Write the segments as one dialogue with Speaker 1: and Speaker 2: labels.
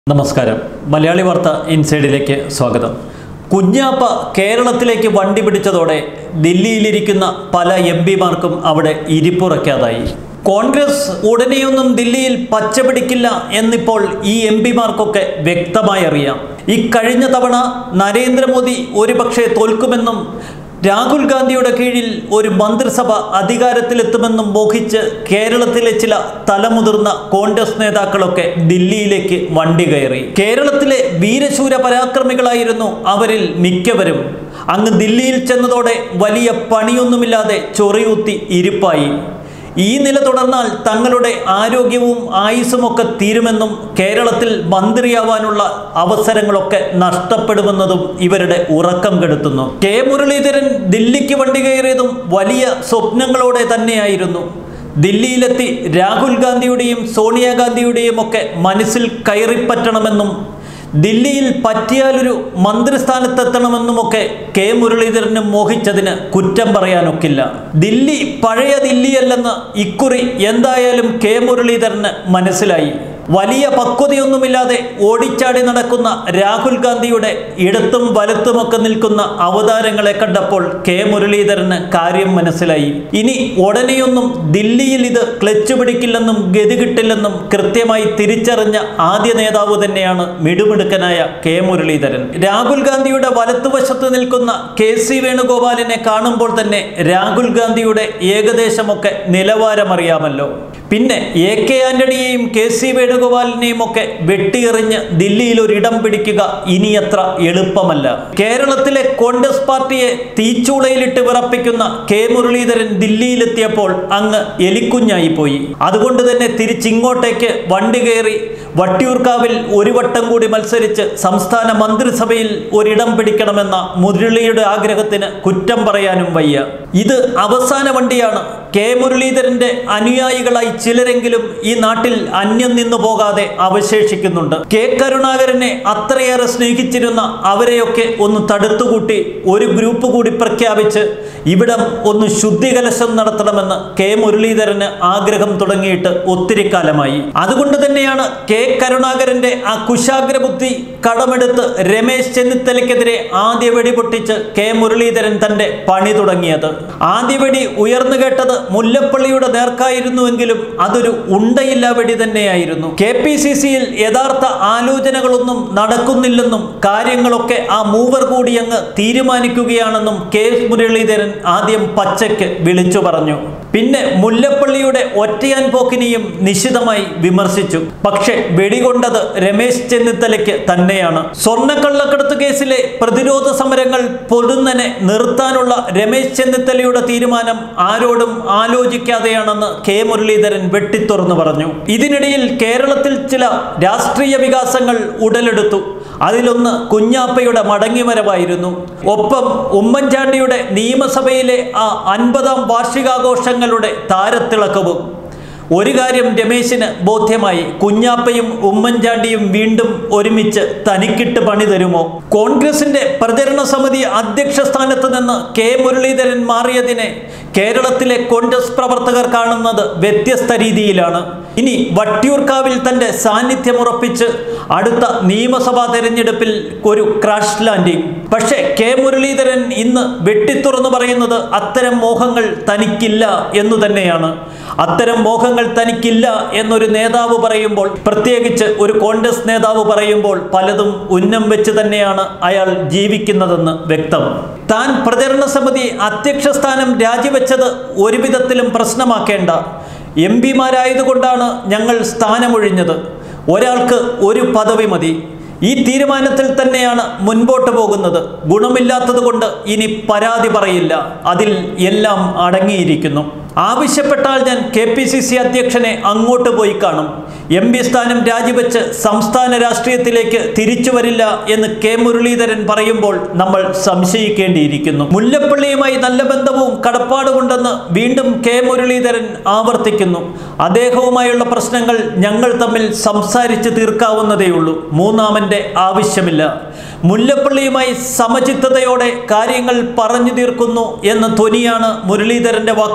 Speaker 1: നമസ്കാരം മലയാളി വാർത്ത ഇൻസൈഡിലേക്ക് സ്വാഗതം കുഞ്ഞാപ്പ കേരളത്തിലേക്ക് വണ്ടി പിടിച്ചതോടെ ദില്ലിയിലിരിക്കുന്ന പല എം പിമാർക്കും അവിടെ ഇരിപ്പുറയ്ക്കാതായി കോൺഗ്രസ് ഉടനെയൊന്നും ദില്ലിയിൽ പച്ചപിടിക്കില്ല എന്നിപ്പോൾ ഈ എം പിമാർക്കൊക്കെ വ്യക്തമായി അറിയാം ഇക്കഴിഞ്ഞ തവണ നരേന്ദ്രമോദി ഒരുപക്ഷെ തോൽക്കുമെന്നും രാഹുൽ ഗാന്ധിയുടെ കീഴിൽ ഒരു മന്ത്രിസഭ അധികാരത്തിലെത്തുമെന്നും മോഹിച്ച് കേരളത്തിലെ ചില തലമുതിർന്ന കോൺഗ്രസ് നേതാക്കളൊക്കെ ദില്ലിയിലേക്ക് വണ്ടി കയറി കേരളത്തിലെ വീരശൂര പരാക്രമികളായിരുന്നു അവരിൽ മിക്കവരും അങ്ങ് ദില്ലിയിൽ ചെന്നതോടെ വലിയ പണിയൊന്നുമില്ലാതെ ചൊറിയൂത്തി ഇരിപ്പായി ഈ നില തുടർന്നാൽ തങ്ങളുടെ ആരോഗ്യവും ആയുസ്സുമൊക്കെ തീരുമെന്നും കേരളത്തിൽ മന്ത്രിയാവാനുള്ള അവസരങ്ങളൊക്കെ നഷ്ടപ്പെടുമെന്നതും ഇവരുടെ ഉറക്കം കെടുത്തുന്നു കെ മുരളീധരൻ ദില്ലിക്ക് വണ്ടി കയറിയതും വലിയ സ്വപ്നങ്ങളോടെ തന്നെയായിരുന്നു ദില്ലിയിലെത്തി രാഹുൽ ഗാന്ധിയുടെയും സോണിയാഗാന്ധിയുടെയും ഒക്കെ മനസ്സിൽ കയറിപ്പറ്റണമെന്നും ദില്ലിയിൽ പറ്റിയാലൊരു മന്ത്രിസ്ഥാനത്തെത്തണമെന്നുമൊക്കെ കെ മുരളീധരന് മോഹിച്ചതിന് കുറ്റം പറയാനൊക്കില്ല ദില്ലി പഴയ ദില്ലിയല്ലെന്ന് ഇക്കുറി എന്തായാലും കെ മുരളീധരന് മനസ്സിലായി വലിയ പക്വതയൊന്നുമില്ലാതെ ഓടിച്ചാടി നടക്കുന്ന രാഹുൽ ഗാന്ധിയുടെ ഇടത്തും വലത്തുമൊക്കെ നിൽക്കുന്ന അവതാരങ്ങളെ കണ്ടപ്പോൾ കെ മുരളീധരന് കാര്യം മനസ്സിലായി ഇനി ഉടനെയൊന്നും ദില്ലിയിൽ ഇത് ക്ലച്ച് പിടിക്കില്ലെന്നും ഗതി കിട്ടില്ലെന്നും കൃത്യമായി തിരിച്ചറിഞ്ഞ ആദ്യ നേതാവ് തന്നെയാണ് മിടുമിടുക്കനായ കെ മുരളീധരൻ രാഹുൽ ഗാന്ധിയുടെ വലത്തുവശത്ത് നിൽക്കുന്ന കെ സി വേണുഗോപാലിനെ കാണുമ്പോൾ തന്നെ രാഹുൽ ഗാന്ധിയുടെ ഏകദേശമൊക്കെ നിലവാരമറിയാമല്ലോ പിന്നെ എ കെ ആന്റണിയെയും കെ സി വേണുഗോപാലിനെയും ഒക്കെ വെട്ടിയെറിഞ്ഞ് ദില്ലിയിൽ ഒരിടം പിടിക്കുക ഇനിയത്ര എളുപ്പമല്ല കേരളത്തിലെ കോൺഗ്രസ് പാർട്ടിയെ തീച്ചൂളയിലിട്ട് വിറപ്പിക്കുന്ന കെ മുരളീധരൻ ദില്ലിയിലെത്തിയപ്പോൾ അങ്ങ് എലിക്കുഞ്ഞായി പോയി അതുകൊണ്ട് തന്നെ തിരിച്ചിങ്ങോട്ടേക്ക് വണ്ടി കയറി വട്ടിയൂർക്കാവിൽ ഒരു വട്ടം കൂടി മത്സരിച്ച് സംസ്ഥാന മന്ത്രിസഭയിൽ ഒരിടം പിടിക്കണമെന്ന മുരളിയുടെ ആഗ്രഹത്തിന് കുറ്റം പറയാനും വയ്യ ഇത് അവസാന വണ്ടിയാണ് കെ മുരളീധരന്റെ അനുയായികളായി ചിലരെങ്കിലും ഈ നാട്ടിൽ അന്യം നിന്നു പോകാതെ അവശേഷിക്കുന്നുണ്ട് കെ കരുണാകരനെ അത്രയേറെ സ്നേഹിച്ചിരുന്ന അവരെയൊക്കെ ഒന്ന് തടുത്തുകൂട്ടി ഒരു ഗ്രൂപ്പ് കൂടി പ്രഖ്യാപിച്ച് ഇവിടം ഒന്ന് ശുദ്ധികലശം നടത്തണമെന്ന് കെ മുരളീധരന് ആഗ്രഹം തുടങ്ങിയിട്ട് ഒത്തിരി കാലമായി അതുകൊണ്ട് തന്നെയാണ് കെ കരുണാകരന്റെ ആ കുശാഗ്രബുദ്ധി കടമെടുത്ത് രമേശ് ചെന്നിത്തലയ്ക്കെതിരെ ആദ്യ വെടി പൊട്ടിച്ച് കെ മുരളീധരൻ തന്റെ പണി തുടങ്ങിയത് ആദ്യ വെടി ഉയർന്നു കേട്ടത് മുല്ലപ്പള്ളിയുടെ നേർക്കായിരുന്നുവെങ്കിലും അതൊരു ഉണ്ടയില്ല വെടി തന്നെയായിരുന്നു കെ പി സി സിയിൽ യഥാർത്ഥ ആലോചനകളൊന്നും നടക്കുന്നില്ലെന്നും കാര്യങ്ങളൊക്കെ ആ മൂവർ കൂടി അങ്ങ് തീരുമാനിക്കുകയാണെന്നും കെ മുരളീധരൻ ആദ്യം പച്ചയ്ക്ക് വിളിച്ചു പറഞ്ഞു പിന്നെ മുല്ലപ്പള്ളിയുടെ ഒറ്റയാൻ പോക്കിനെയും നിശിതമായി വിമർശിച്ചു പക്ഷെ വെടികൊണ്ടത് രമേശ് ചെന്നിത്തലയ്ക്ക് തന്നെയാണ് സ്വർണ്ണക്കള്ളക്കടത്ത് കേസിലെ പ്രതിരോധ സമരങ്ങൾ പൊടുന്നനെ നിർത്താനുള്ള രമേശ് ചെന്നിത്തലയുടെ തീരുമാനം ആരോടും ആലോചിക്കാതെയാണെന്ന് കെ മുരളീധരൻ വെട്ടിത്തുറന്നു പറഞ്ഞു ഇതിനിടയിൽ കേരളത്തിൽ ചില രാഷ്ട്രീയ വികാസങ്ങൾ ഉടലെടുത്തു അതിലൊന്ന് കുഞ്ഞാപ്പയുടെ മടങ്ങിവരവായിരുന്നു ഒപ്പം ഉമ്മൻചാണ്ടിയുടെ നിയമസഭയിലെ ആ അൻപതാം വാർഷികാഘോഷങ്ങളുടെ താരത്തിളക്കവും ഒരു കാര്യം രമേശിന് ബോധ്യമായി കുഞ്ഞാപ്പയും ഉമ്മൻചാണ്ടിയും വീണ്ടും ഒരുമിച്ച് തനിക്കിട്ട് പണി തരുമോ കോൺഗ്രസിന്റെ പ്രചരണ സമിതി അധ്യക്ഷ സ്ഥാനത്ത് നിന്ന് കെ മുരളീധരൻ മാറിയതിനെ കേരളത്തിലെ കോൺഗ്രസ് പ്രവർത്തകർ കാണുന്നത് വ്യത്യസ്ത രീതിയിലാണ് ഇനി വട്ടിയൂർക്കാവിൽ തന്റെ സാന്നിധ്യം ഉറപ്പിച്ച് അടുത്ത നിയമസഭാ തെരഞ്ഞെടുപ്പിൽ ഒരു ക്രാഷ് ലാൻഡിംഗ് പക്ഷേ കെ മുരളീധരൻ ഇന്ന് വെട്ടിത്തുറന്നു പറയുന്നത് അത്തരം മോഹങ്ങൾ തനിക്കില്ല എന്നു തന്നെയാണ് അത്തരം മോഹങ്ങൾ തനിക്കില്ല എന്നൊരു നേതാവ് പറയുമ്പോൾ പ്രത്യേകിച്ച് ഒരു കോൺഗ്രസ് നേതാവ് പറയുമ്പോൾ പലതും ഉന്നം വെച്ച് തന്നെയാണ് അയാൾ ജീവിക്കുന്നതെന്ന് വ്യക്തം താൻ പ്രചരണ സമിതി അധ്യക്ഷ സ്ഥാനം രാജിവെച്ചത് ഒരു വിധത്തിലും പ്രശ്നമാക്കേണ്ട എം പിമാരായതുകൊണ്ടാണ് ഞങ്ങൾ സ്ഥാനമൊഴിഞ്ഞത് ഒരാൾക്ക് ഒരു പദവി മതി ഈ തീരുമാനത്തിൽ തന്നെയാണ് മുൻപോട്ട് പോകുന്നത് ഗുണമില്ലാത്തത് കൊണ്ട് ഇനി പരാതി പറയില്ല അതിൽ എല്ലാം അടങ്ങിയിരിക്കുന്നു ആവശ്യപ്പെട്ടാൽ ഞാൻ കെ പി സി സി അധ്യക്ഷനെ അങ്ങോട്ട് പോയി കാണും എം പി സ്ഥാനം രാജിവെച്ച് സംസ്ഥാന രാഷ്ട്രീയത്തിലേക്ക് തിരിച്ചു വരില്ല എന്ന് കെ മുരളീധരൻ പറയുമ്പോൾ നമ്മൾ സംശയിക്കേണ്ടിയിരിക്കുന്നു മുല്ലപ്പള്ളിയുമായി നല്ല ബന്ധവും കടപ്പാടുമുണ്ടെന്ന് വീണ്ടും കെ മുരളീധരൻ ആവർത്തിക്കുന്നു അദ്ദേഹവുമായുള്ള പ്രശ്നങ്ങൾ ഞങ്ങൾ തമ്മിൽ സംസാരിച്ച് തീർക്കാവുന്നതേയുള്ളൂ മൂന്നാമൻ്റെ ആവശ്യമില്ല മുല്ലപ്പള്ളിയുമായി സമചിത്തതയോടെ കാര്യങ്ങൾ പറഞ്ഞു തീർക്കുന്നു എന്ന ധ്വനിയാണ് മുരളീധരന്റെ വാക്കുകളിൽ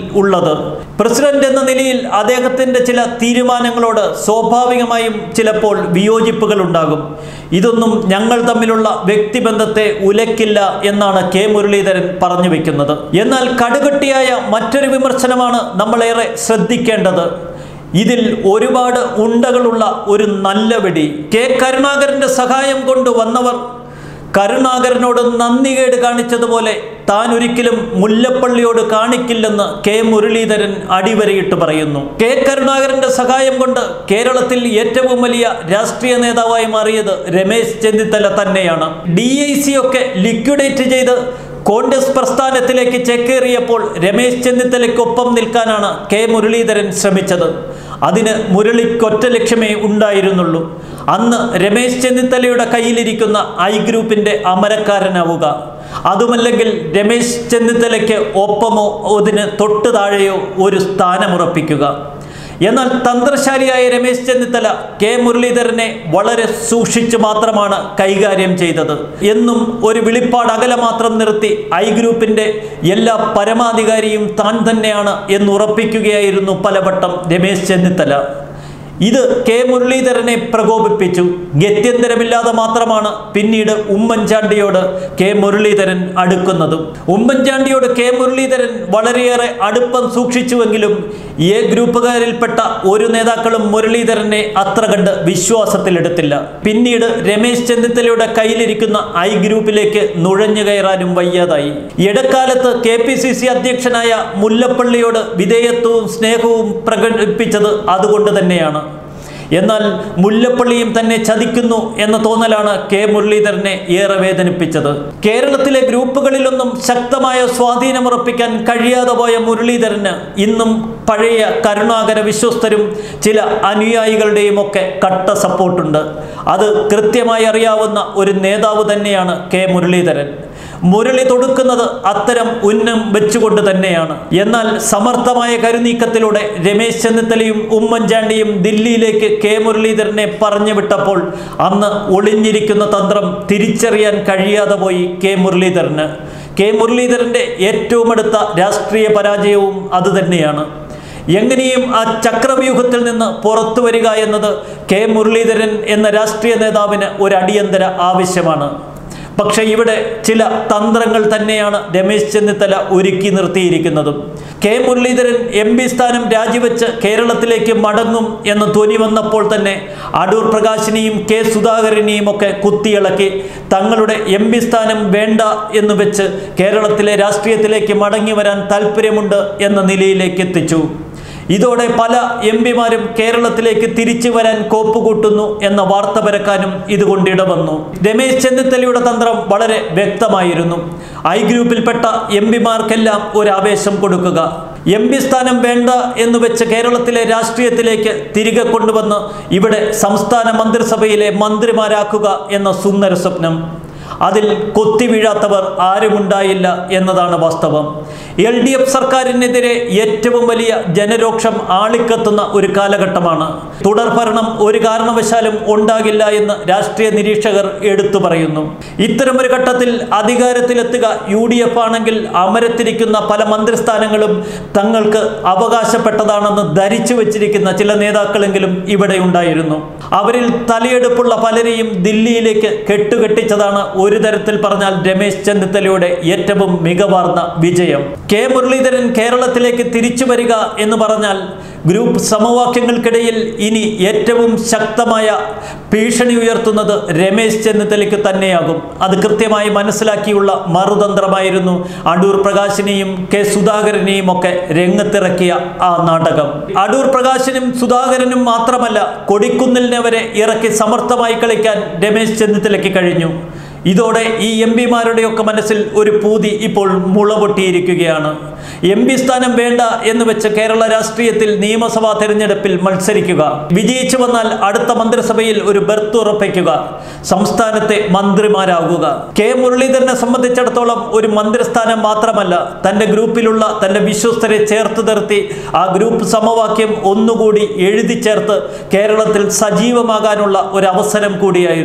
Speaker 1: ഉള്ളത് പ്രസിഡന്റ് എന്ന നിലയിൽ അദ്ദേഹത്തിൻ്റെ ചില തീരുമാനങ്ങളോട് സ്വാഭാവികമായും ചിലപ്പോൾ വിയോജിപ്പുകൾ ഉണ്ടാകും ഇതൊന്നും ഞങ്ങൾ തമ്മിലുള്ള വ്യക്തിബന്ധത്തെ ഉലയ്ക്കില്ല എന്നാണ് കെ മുരളീധരൻ പറഞ്ഞു വെക്കുന്നത് എന്നാൽ കടുകട്ടിയായ മറ്റൊരു വിമർശനമാണ് നമ്മളേറെ ശ്രദ്ധിക്കേണ്ടത് ഇതിൽ ഒരുപാട് ഉണ്ടകളുള്ള ഒരു നല്ല വെടി കെ കരുണാകരന്റെ സഹായം കൊണ്ട് വന്നവർ കരുണാകരനോട് നന്ദികേട് കാണിച്ചതുപോലെ താൻ ഒരിക്കലും മുല്ലപ്പള്ളിയോട് കാണിക്കില്ലെന്ന് കെ മുരളീധരൻ അടിവരയിട്ട് പറയുന്നു കെ കരുണാകരന്റെ സഹായം കൊണ്ട് കേരളത്തിൽ ഏറ്റവും വലിയ രാഷ്ട്രീയ നേതാവായി മാറിയത് രമേശ് ചെന്നിത്തല തന്നെയാണ് ഡി ഐ സി ഒക്കെ ലിക്വിഡേറ്റ് ചെയ്ത് കോൺഗ്രസ് പ്രസ്ഥാനത്തിലേക്ക് ചേക്കേറിയപ്പോൾ രമേശ് ചെന്നിത്തലയ്ക്കൊപ്പം നിൽക്കാനാണ് കെ മുരളീധരൻ ശ്രമിച്ചത് അതിന് മുരളിക്കൊറ്റ ലക്ഷ്യമേ ഉണ്ടായിരുന്നുള്ളൂ അന്ന് രമേശ് ചെന്നിത്തലയുടെ കയ്യിലിരിക്കുന്ന ഐ ഗ്രൂപ്പിൻ്റെ അമരക്കാരനാവുക അതുമല്ലെങ്കിൽ രമേശ് ചെന്നിത്തലയ്ക്ക് ഒപ്പമോ അതിന് തൊട്ട് താഴെയോ ഒരു സ്ഥാനമുറപ്പിക്കുക എന്നാൽ തന്ത്രശാലിയായ രമേശ് ചെന്നിത്തല കെ മുരളീധരനെ വളരെ സൂക്ഷിച്ചു മാത്രമാണ് കൈകാര്യം ചെയ്തത് എന്നും ഒരു വിളിപ്പാട് അകലെ മാത്രം നിർത്തി ഐ ഗ്രൂപ്പിൻ്റെ എല്ലാ പരമാധികാരിയും താൻ തന്നെയാണ് എന്നുറപ്പിക്കുകയായിരുന്നു പലവട്ടം രമേശ് ചെന്നിത്തല ഇത് കെ മുരളീധരനെ പ്രകോപിപ്പിച്ചു ഗത്യന്തരമില്ലാതെ മാത്രമാണ് പിന്നീട് ഉമ്മൻചാണ്ടിയോട് കെ മുരളീധരൻ അടുക്കുന്നതും ഉമ്മൻചാണ്ടിയോട് കെ മുരളീധരൻ വളരെയേറെ അടുപ്പം സൂക്ഷിച്ചുവെങ്കിലും എ ഗ്രൂപ്പുകാരിൽപ്പെട്ട ഒരു നേതാക്കളും മുരളീധരനെ അത്ര കണ്ട് വിശ്വാസത്തിലെടുത്തില്ല പിന്നീട് രമേശ് ചെന്നിത്തലയുടെ കയ്യിലിരിക്കുന്ന ഐ ഗ്രൂപ്പിലേക്ക് നുഴഞ്ഞു കയറാനും വയ്യാതായി ഇടക്കാലത്ത് കെ പി സി സി അധ്യക്ഷനായ മുല്ലപ്പള്ളിയോട് വിധേയത്വവും സ്നേഹവും പ്രകടിപ്പിച്ചത് അതുകൊണ്ട് തന്നെയാണ് എന്നാൽ മുല്ലപ്പള്ളിയും തന്നെ ചതിക്കുന്നു എന്ന തോന്നലാണ് കെ മുരളീധരനെ ഏറെ വേദനിപ്പിച്ചത് കേരളത്തിലെ ഗ്രൂപ്പുകളിലൊന്നും ശക്തമായ സ്വാധീനമുറപ്പിക്കാൻ കഴിയാതെ പോയ മുരളീധരന് ഇന്നും പഴയ കരുണാകര വിശ്വസ്തരും ചില അനുയായികളുടെയും ഒക്കെ കട്ട സപ്പോർട്ടുണ്ട് അത് കൃത്യമായി അറിയാവുന്ന ഒരു നേതാവ് തന്നെയാണ് കെ മുരളീധരൻ മുരളി തൊടുക്കുന്നത് അത്തരം ഉന്നം വെച്ചുകൊണ്ട് തന്നെയാണ് എന്നാൽ സമർത്ഥമായ കരുനീക്കത്തിലൂടെ രമേശ് ചെന്നിത്തലയും ഉമ്മൻചാണ്ടിയും ദില്ലിയിലേക്ക് കെ മുരളീധരനെ പറഞ്ഞു വിട്ടപ്പോൾ അന്ന് ഒളിഞ്ഞിരിക്കുന്ന തന്ത്രം തിരിച്ചറിയാൻ കഴിയാതെ പോയി കെ മുരളീധരന് കെ മുരളീധരൻ്റെ ഏറ്റവും അടുത്ത രാഷ്ട്രീയ പരാജയവും അതുതന്നെയാണ് എങ്ങനെയും ആ ചക്രവ്യൂഹത്തിൽ നിന്ന് പുറത്തു വരിക എന്നത് കെ മുരളീധരൻ എന്ന രാഷ്ട്രീയ നേതാവിന് ഒരു അടിയന്തര ആവശ്യമാണ് പക്ഷേ ഇവിടെ ചില തന്ത്രങ്ങൾ തന്നെയാണ് രമേശ് ചെന്നിത്തല ഒരുക്കി നിർത്തിയിരിക്കുന്നതും കെ മുരളീധരൻ എം പി സ്ഥാനം രാജിവെച്ച് കേരളത്തിലേക്ക് മടങ്ങും എന്ന് ധ്വനി വന്നപ്പോൾ തന്നെ അടൂർ പ്രകാശിനെയും കെ സുധാകരനെയും ഒക്കെ കുത്തിയിളക്കി തങ്ങളുടെ എം പി സ്ഥാനം വേണ്ട എന്ന് വെച്ച് കേരളത്തിലെ രാഷ്ട്രീയത്തിലേക്ക് മടങ്ങി വരാൻ താല്പര്യമുണ്ട് എന്ന നിലയിലേക്ക് എത്തിച്ചു ഇതോടെ പല എം പിമാരും കേരളത്തിലേക്ക് തിരിച്ചു വരാൻ കോപ്പുകൂട്ടുന്നു എന്ന വാർത്ത പരക്കാനും ഇതുകൊണ്ട് ഇടവന്നു രമേശ് ചെന്നിത്തലയുടെ തന്ത്രം വളരെ വ്യക്തമായിരുന്നു ഐ ഗ്രൂപ്പിൽപ്പെട്ട എം പിമാർക്കെല്ലാം ഒരു ആവേശം കൊടുക്കുക എം പി സ്ഥാനം വേണ്ട എന്ന് വെച്ച് കേരളത്തിലെ രാഷ്ട്രീയത്തിലേക്ക് തിരികെ കൊണ്ടുവന്ന് ഇവിടെ സംസ്ഥാന മന്ത്രിസഭയിലെ മന്ത്രിമാരാക്കുക എന്ന സുന്ദര സ്വപ്നം അതിൽ കൊത്തി വീഴാത്തവർ ആരുമുണ്ടായില്ല എന്നതാണ് വാസ്തവം എൽ ഡി എഫ് സർക്കാരിനെതിരെ ഏറ്റവും വലിയ ജനരോക്ഷം ആളിക്കത്തുന്ന ഒരു കാലഘട്ടമാണ് തുടർഭരണം ഒരു കാരണവശാലും ഉണ്ടാകില്ല എന്ന് രാഷ്ട്രീയ നിരീക്ഷകർ എടുത്തു പറയുന്നു ഇത്തരമൊരു ഘട്ടത്തിൽ അധികാരത്തിലെത്തുക യു ഡി എഫ് ആണെങ്കിൽ അമരത്തിരിക്കുന്ന പല മന്ത്രിസ്ഥാനങ്ങളും തങ്ങൾക്ക് അവകാശപ്പെട്ടതാണെന്ന് ധരിച്ചു വച്ചിരിക്കുന്ന ചില നേതാക്കളെങ്കിലും ഇവിടെ ഉണ്ടായിരുന്നു അവരിൽ തലയെടുപ്പുള്ള പലരെയും ദില്ലിയിലേക്ക് കെട്ടുകെട്ടിച്ചതാണ് ഒരു തരത്തിൽ പറഞ്ഞാൽ രമേശ് ചെന്നിത്തലയുടെ ഏറ്റവും മികവാർന്ന വിജയം കെ മുരളീധരൻ കേരളത്തിലേക്ക് തിരിച്ചു വരിക എന്ന് പറഞ്ഞാൽ ഗ്രൂപ്പ് സമവാക്യങ്ങൾക്കിടയിൽ ഇനി ഏറ്റവും ശക്തമായ ഭീഷണി ഉയർത്തുന്നത് രമേശ് ചെന്നിത്തലയ്ക്ക് തന്നെയാകും അത് കൃത്യമായി മനസ്സിലാക്കിയുള്ള മറുതന്ത്രമായിരുന്നു അടൂർ പ്രകാശിനെയും കെ സുധാകരനെയും ഒക്കെ രംഗത്തിറക്കിയ ആ നാടകം അടൂർ പ്രകാശിനും സുധാകരനും മാത്രമല്ല കൊടിക്കുന്നിലിനെ വരെ ഇറക്കി സമർത്ഥമായി കളിക്കാൻ രമേശ് ചെന്നിത്തലയ്ക്ക് കഴിഞ്ഞു ഇതോടെ ഈ എം പിമാരുടെയൊക്കെ മനസ്സിൽ ഒരു പൂതി ഇപ്പോൾ മുളപൊട്ടിയിരിക്കുകയാണ് എം പി സ്ഥാനം വേണ്ട എന്ന് വെച്ച് കേരള രാഷ്ട്രീയത്തിൽ നിയമസഭാ തെരഞ്ഞെടുപ്പിൽ മത്സരിക്കുക വിജയിച്ചു വന്നാൽ അടുത്ത മന്ത്രിസഭയിൽ ഒരു ബർത്ത് ഉറപ്പിക്കുക സംസ്ഥാനത്തെ മന്ത്രിമാരാകുക കെ മുരളീധരനെ സംബന്ധിച്ചിടത്തോളം ഒരു മന്ത്രിസ്ഥാനം മാത്രമല്ല തൻ്റെ ഗ്രൂപ്പിലുള്ള തൻ്റെ വിശ്വസ്തരെ ചേർത്ത് നിർത്തി ആ ഗ്രൂപ്പ് സമവാക്യം ഒന്നുകൂടി എഴുതി ചേർത്ത് കേരളത്തിൽ സജീവമാകാനുള്ള ഒരു അവസരം കൂടിയായിരുന്നു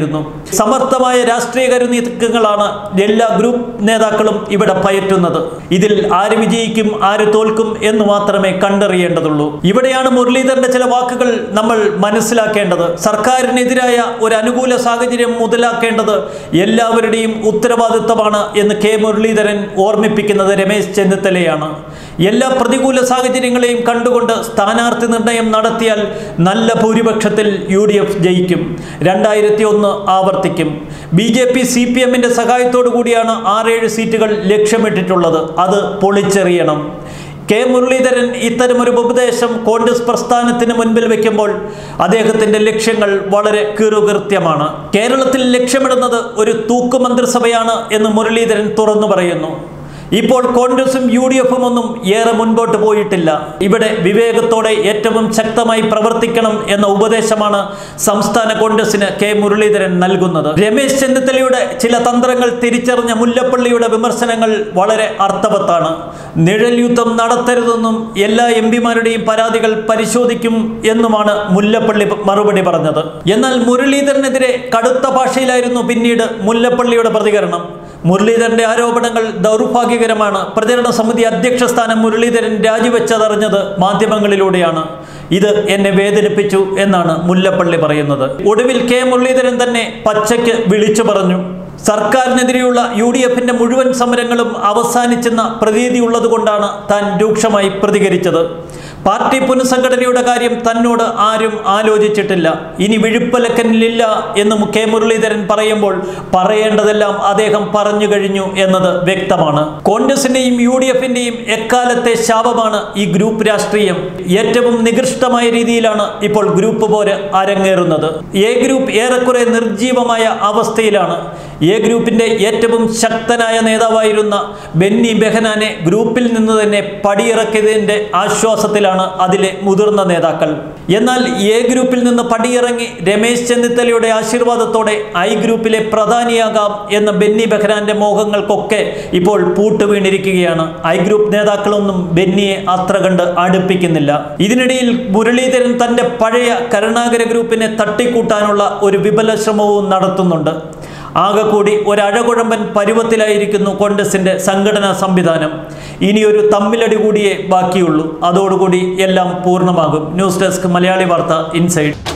Speaker 1: സമർത്ഥമായ രാഷ്ട്രീയ കരുനീക്കങ്ങളാണ് എല്ലാ ഗ്രൂപ്പ് നേതാക്കളും ഇവിടെ പയറ്റുന്നത് ഇതിൽ ആര് വിജയിക്കും ആര് തോൽക്കും എന്ന് മാത്രമേ കണ്ടറിയേണ്ടതുള്ളൂ ഇവിടെയാണ് മുരളീധരന്റെ ചില വാക്കുകൾ നമ്മൾ മനസ്സിലാക്കേണ്ടത് സർക്കാരിനെതിരായ ഒരു അനുകൂല സാഹചര്യം മുതലാക്കേണ്ടത് എല്ലാവരുടെയും ഉത്തരവാദിത്തമാണ് എന്ന് കെ മുരളീധരൻ ഓർമ്മിപ്പിക്കുന്നത് രമേശ് ചെന്നിത്തലയാണ് എല്ലാ പ്രതികൂല സാഹചര്യങ്ങളെയും കണ്ടുകൊണ്ട് സ്ഥാനാർത്ഥി നിർണയം നടത്തിയാൽ നല്ല ഭൂരിപക്ഷത്തിൽ യു ഡി എഫ് ജയിക്കും രണ്ടായിരത്തി ഒന്ന് ആവർത്തിക്കും B J P C P എമ്മിൻ്റെ സഹായത്തോടു കൂടിയാണ് ആറേഴ് സീറ്റുകൾ ലക്ഷ്യമിട്ടിട്ടുള്ളത് അത് പൊളിച്ചെറിയണം കെ മുരളീധരൻ ഇത്തരമൊരു ഉപദേശം കോൺഗ്രസ് പ്രസ്ഥാനത്തിന് മുൻപിൽ വെക്കുമ്പോൾ അദ്ദേഹത്തിന്റെ ലക്ഷ്യങ്ങൾ വളരെ കീറുകൃത്യമാണ് കേരളത്തിൽ ലക്ഷ്യമിടുന്നത് ഒരു തൂക്കുമന്ത്രിസഭയാണ് എന്ന് മുരളീധരൻ തുറന്നു പറയുന്നു ഇപ്പോൾ കോൺഗ്രസും യു ഡി എഫും ഒന്നും ഏറെ മുൻപോട്ട് പോയിട്ടില്ല ഇവിടെ വിവേകത്തോടെ ഏറ്റവും ശക്തമായി പ്രവർത്തിക്കണം എന്ന ഉപദേശമാണ് സംസ്ഥാന കോൺഗ്രസിന് കെ മുരളീധരൻ നൽകുന്നത് രമേശ് ചെന്നിത്തലയുടെ ചില തന്ത്രങ്ങൾ തിരിച്ചറിഞ്ഞ മുല്ലപ്പള്ളിയുടെ വിമർശനങ്ങൾ വളരെ അർത്ഥവത്താണ് നിഴൽ യുദ്ധം നടത്തരുതെന്നും എല്ലാ എം പിമാരുടെയും പരാതികൾ പരിശോധിക്കും എന്നുമാണ് മുല്ലപ്പള്ളി മറുപടി പറഞ്ഞത് എന്നാൽ മുരളീധരനെതിരെ കടുത്ത ഭാഷയിലായിരുന്നു പിന്നീട് മുല്ലപ്പള്ളിയുടെ പ്രതികരണം മുരളീധരന്റെ ആരോപണങ്ങൾ ദൗർഭാഗ്യകരമാണ് പ്രചരണ സമിതി അധ്യക്ഷ സ്ഥാനം മുരളീധരൻ രാജിവെച്ചതറിഞ്ഞത് മാധ്യമങ്ങളിലൂടെയാണ് ഇത് എന്നെ വേദനിപ്പിച്ചു എന്നാണ് മുല്ലപ്പള്ളി പറയുന്നത് ഒടുവിൽ കെ മുരളീധരൻ തന്നെ പച്ചയ്ക്ക് വിളിച്ചു പറഞ്ഞു സർക്കാരിനെതിരെയുള്ള യു ഡി എഫിന്റെ മുഴുവൻ സമരങ്ങളും അവസാനിച്ചെന്ന പ്രതീതി ഉള്ളതുകൊണ്ടാണ് താൻ രൂക്ഷമായി പ്രതികരിച്ചത് പാർട്ടി പുനഃസംഘടനയുടെ കാര്യം തന്നോട് ആരും ആലോചിച്ചിട്ടില്ല ഇനി വിഴുപ്പലക്കനിലില്ല എന്ന് കെ മുരളീധരൻ പറയുമ്പോൾ പറയേണ്ടതെല്ലാം അദ്ദേഹം പറഞ്ഞു കഴിഞ്ഞു എന്നത് വ്യക്തമാണ് കോൺഗ്രസിന്റെയും യു ഡി എഫിന്റെയും എക്കാലത്തെ ശാപമാണ് ഈ ഗ്രൂപ്പ് രാഷ്ട്രീയം ഏറ്റവും നികൃഷ്ടമായ രീതിയിലാണ് ഇപ്പോൾ ഗ്രൂപ്പ് പോര് അരങ്ങേറുന്നത് എ ഗ്രൂപ്പ് ഏറെക്കുറെ നിർജീവമായ അവസ്ഥയിലാണ് എ ഗ്രൂപ്പിന്റെ ഏറ്റവും ശക്തനായ നേതാവായിരുന്ന ബെന്നി ബെഹനാനെ ഗ്രൂപ്പിൽ നിന്ന് തന്നെ പടിയിറക്കിയതിന്റെ ആശ്വാസത്തിലാണ് അതിലെ മുതിർന്ന നേതാക്കൾ എന്നാൽ എ ഗ്രൂപ്പിൽ നിന്ന് പടിയിറങ്ങി രമേശ് ചെന്നിത്തലയുടെ ആശീർവാദത്തോടെ ഐ ഗ്രൂപ്പിലെ പ്രധാനിയാകാം എന്ന ബെന്നി ബെഹ്റാന്റെ മോഹങ്ങൾക്കൊക്കെ ഇപ്പോൾ പൂട്ടുവീണിരിക്കുകയാണ് ഐ ഗ്രൂപ്പ് നേതാക്കളൊന്നും ബെന്നിയെ അത്ര കണ്ട് അടുപ്പിക്കുന്നില്ല ഇതിനിടയിൽ മുരളീധരൻ തന്റെ പഴയ കരുണാകര ഗ്രൂപ്പിനെ തട്ടിക്കൂട്ടാനുള്ള ഒരു വിപുല ശ്രമവും നടത്തുന്നുണ്ട് ആകെ കൂടി ഒരഴകുഴമ്പൻ പരുവത്തിലായിരിക്കുന്നു കോൺഗ്രസിന്റെ സംഘടനാ സംവിധാനം ഇനിയൊരു തമ്മിലടി കൂടിയേ ബാക്കിയുള്ളൂ അതോടുകൂടി എല്ലാം പൂർണ്ണമാകും ന്യൂസ് ഡെസ്ക് മലയാളി വാർത്ത ഇൻസൈഡ്